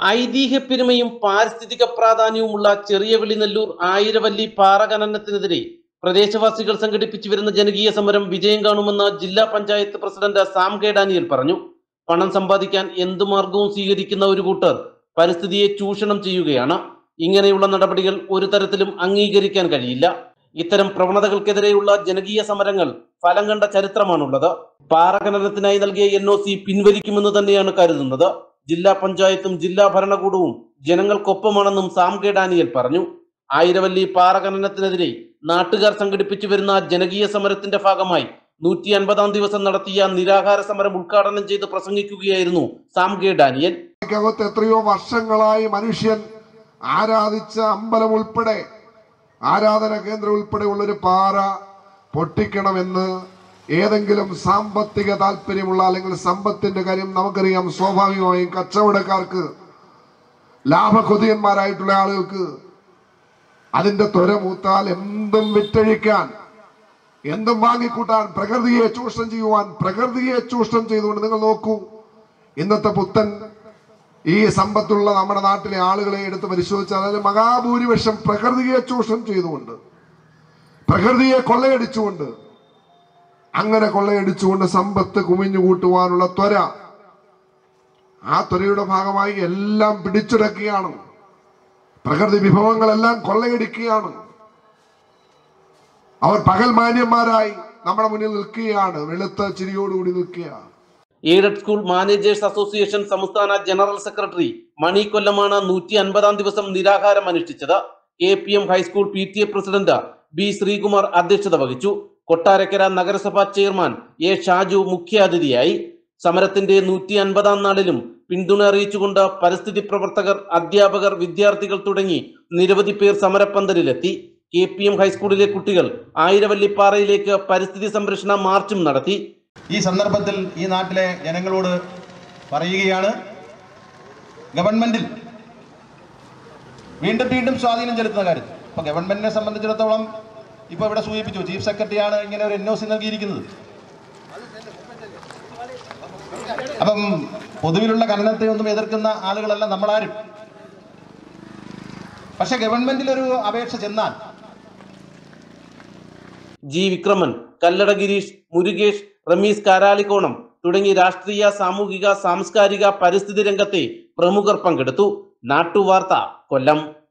ഐതിഹ്യപ്പെരുമയും പാരിസ്ഥിതിക പ്രാധാന്യവുമുള്ള ചെറിയ വെളിനെല്ലൂർ ആയിരവല്ലി പാറ ഖനനത്തിനെതിരെ പ്രദേശവാസികൾ സംഘടിപ്പിച്ചു വരുന്ന ജനകീയ സമരം വിജയം കാണുമെന്ന് ജില്ലാ പഞ്ചായത്ത് പ്രസിഡന്റ് സാം കെ ഡാനിയൽ പറഞ്ഞു പണം സമ്പാദിക്കാൻ എന്തു മാർഗവും സ്വീകരിക്കുന്ന ഒരു കൂട്ടർ പരിസ്ഥിതിയെ ചൂഷണം ചെയ്യുകയാണ് ഇങ്ങനെയുള്ള നടപടികൾ ഒരു തരത്തിലും അംഗീകരിക്കാൻ കഴിയില്ല ഇത്തരം പ്രവണതകൾക്കെതിരെയുള്ള ജനകീയ സമരങ്ങൾ ഫലം കണ്ട ചരിത്രമാണുള്ളത് പാറ ഖനനത്തിനായി നൽകിയ എൻ ഒ സി പിൻവലിക്കുമെന്ന് തന്നെയാണ് കരുതുന്നത് ജില്ലാ പഞ്ചായത്തും ജില്ലാ ഭരണകൂടവും ജനങ്ങൾക്കൊപ്പമാണെന്നും സാം കെ ഡാനിയൽ പറഞ്ഞു ആയിരവല്ലി പാറ ഖനനത്തിനെതിരെ നാട്ടുകാർ സംഘടിപ്പിച്ചു വരുന്ന ജനകീയ സമരത്തിന്റെ ഭാഗമായി നൂറ്റി അൻപതാം ദിവസം നടത്തിയ നിരാഹാര സമരം ഉദ്ഘാടനം ചെയ്ത് പ്രസംഗിക്കുകയായിരുന്നു സാം കെ ഡാനിയൽ അകത്ത് എത്രയോ വർഷങ്ങളായി മനുഷ്യൻ ആരാധിച്ച അമ്പലം ഉൾപ്പെടെ ആരാധന കേന്ദ്രം ഉൾപ്പെടെയുള്ള ഒരു പാറ പൊട്ടിക്കണമെന്ന് ഏതെങ്കിലും സാമ്പത്തിക താല്പര്യമുള്ള അല്ലെങ്കിൽ സമ്പത്തിന്റെ കാര്യം നമുക്കറിയാം സ്വാഭാവികമായും കച്ചവടക്കാർക്ക് ലാഭകൊതിയന്മാരായിട്ടുള്ള ആളുകൾക്ക് അതിന്റെ ത്വര മൂത്താൽ എന്തും വിറ്റഴിക്കാൻ എന്തും വാങ്ങിക്കൂട്ടാൻ പ്രകൃതിയെ ചൂഷണം ചെയ്യുവാൻ പ്രകൃതിയെ ചൂഷണം ചെയ്തുകൊണ്ട് നിങ്ങൾ നോക്കൂ ഇന്നത്തെ പുത്തൻ ഈ സമ്പത്തുള്ള നമ്മുടെ നാട്ടിലെ ആളുകളെ എടുത്ത് പരിശോധിച്ചാൽ അതിൽ മഹാഭൂരിപക്ഷം പ്രകൃതിയെ ചൂഷണം ചെയ്തുകൊണ്ട് പ്രകൃതിയെ കൊള്ളയടിച്ചുകൊണ്ട് അങ്ങനെ കൊള്ളയടിച്ചുകൊണ്ട് സമ്പത്ത് കുമിഞ്ഞു കൂട്ടുവാനുള്ള ത്വര ആ ത്വരയുടെ ഭാഗമായി എല്ലാം പിടിച്ചെടുക്കുകയാണ് പ്രകൃതി വിഭവങ്ങളെല്ലാം കൊള്ളയടിക്കുകയാണ് അവർ പകൽ മാന്യന്മാരായി നമ്മുടെ മുന്നിൽ നിൽക്കുകയാണ് വെളുത്ത ചിരിയോടുകൂടി നിൽക്കുകയാണ് എയ്ഡഡ് സ്കൂൾ മാനേജേഴ്സ് അസോസിയേഷൻ സംസ്ഥാന ജനറൽ സെക്രട്ടറി മണി കൊല്ലമാണ് നൂറ്റി അൻപതാം ദിവസം നിരാഹാരം അനുഷ്ഠിച്ചത് K P M high school P T A president B Sreekumar അധ്യക്ഷത വഹിച്ചു കൊട്ടാരക്കര നഗരസഭാ ചെയർമാൻ എ ഷാജു മുഖ്യാതിഥിയായി സമരത്തിന്റെ നൂറ്റി അൻപതാം നാളിലും പിന്തുണ അറിയിച്ചുകൊണ്ട് പരിസ്ഥിതി പ്രവർത്തകർ അധ്യാപകർ വിദ്യാർത്ഥികൾ തുടങ്ങി നിരവധി പേർ സമരപ്പന്തലിലെത്തി കെ പി എം ഹൈസ്കൂളിലെ കുട്ടികൾ ആയിരവല്ലിപ്പാറയിലേക്ക് പരിസ്ഥിതി സംരക്ഷണ മാർച്ചും നടത്തി ഈ സന്ദർഭത്തിൽ ഈ നാട്ടിലെ ജനങ്ങളോട് പറയുകയാണ് ഗവൺമെന്റിൽ വീണ്ടും വീണ്ടും സ്വാധീനം ചെലുത്തുന്ന കാര്യത്തിൽ ഇപ്പൊ ഗവൺമെന്റിനെ സംബന്ധിച്ചിടത്തോളം ഇപ്പൊ ഇവിടെ സൂചിപ്പിച്ചു ചീഫ് സെക്രട്ടറിയാണ് ഇങ്ങനെ ഒരു എൻ ഒ സി നൽകിയിരിക്കുന്നത് അപ്പം പൊതുവിലുള്ള ഖനനത്തെ ഒന്നും എതിർക്കുന്ന ആളുകളല്ല നമ്മളാരും പക്ഷെ ഗവൺമെന്റിൽ ഒരു അപേക്ഷ ചെന്നാൽ ജി വിക്രമൻ കല്ലട ഗിരീഷ് മുരുകേഷ് റമീസ് കാരാളിക്കോണം തുടങ്ങി രാഷ്ട്രീയ സാമൂഹിക സാംസ്കാരിക പരിസ്ഥിതി രംഗത്തെ പ്രമുഖർ പങ്കെടുത്തു നാട്ടുവാർത്ത കൊല്ലം